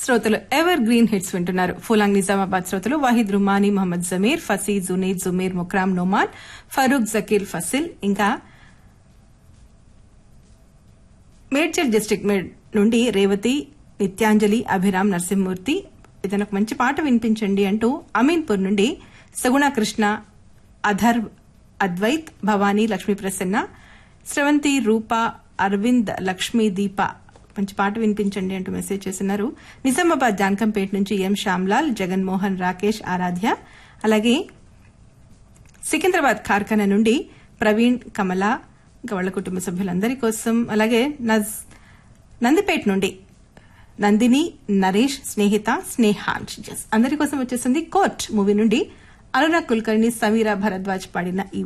శ్రోతలు ever green hits వింటున్నారు ఫులాంగ్ నిజామాబాద్ శ్రోతలు వాహిద్ రుమానీ మొహమ్మద్ జమీర్ ఫసీ జునీద్ జుమీర్ ముక్రామ్ నోమాన్ ఫరూక్ జకీర్ ఫసిల్ ఇంకా మేడ్చల్ డిస్టిక్ నుండి రేవతి నిత్యాంజలి అభిరామ్ నరసింహమూర్తి ఇతను ఒక మంచి పాట వినిపించండి అంటూ అమీన్పూర్ నుండి సగుణ కృష్ణ అధర్ అద్వైత్ భవానీ లక్ష్మీ ప్రసన్న స్రవంతి రూప అరవింద్ లక్ష్మీ దీప మంచి పాట వినిపించండి అంటూ మెసేజ్ చేస్తున్నారు నిజామాబాద్ జాన్కంపేట నుంచి ఎం శ్యామ్లాల్ జగన్మోహన్ రాకేష్ ఆరాధ్య అలాగే సికింద్రాబాద్ కార్ఖానా నుండి ప్రవీణ్ కమల ఇంకా వాళ్ళ కుటుంబ సభ్యులందరి కోసం అలాగే నజ్ నందిపేట నుండి నందిని నరేష్ స్నేహిత స్నేహాన్ అందరి కోసం వచ్చేసింది కోర్ట్ మూవీ నుండి అనురాగ్ కుల్కర్ణి సమీరా భరద్వాజ్ పాడిన ఈ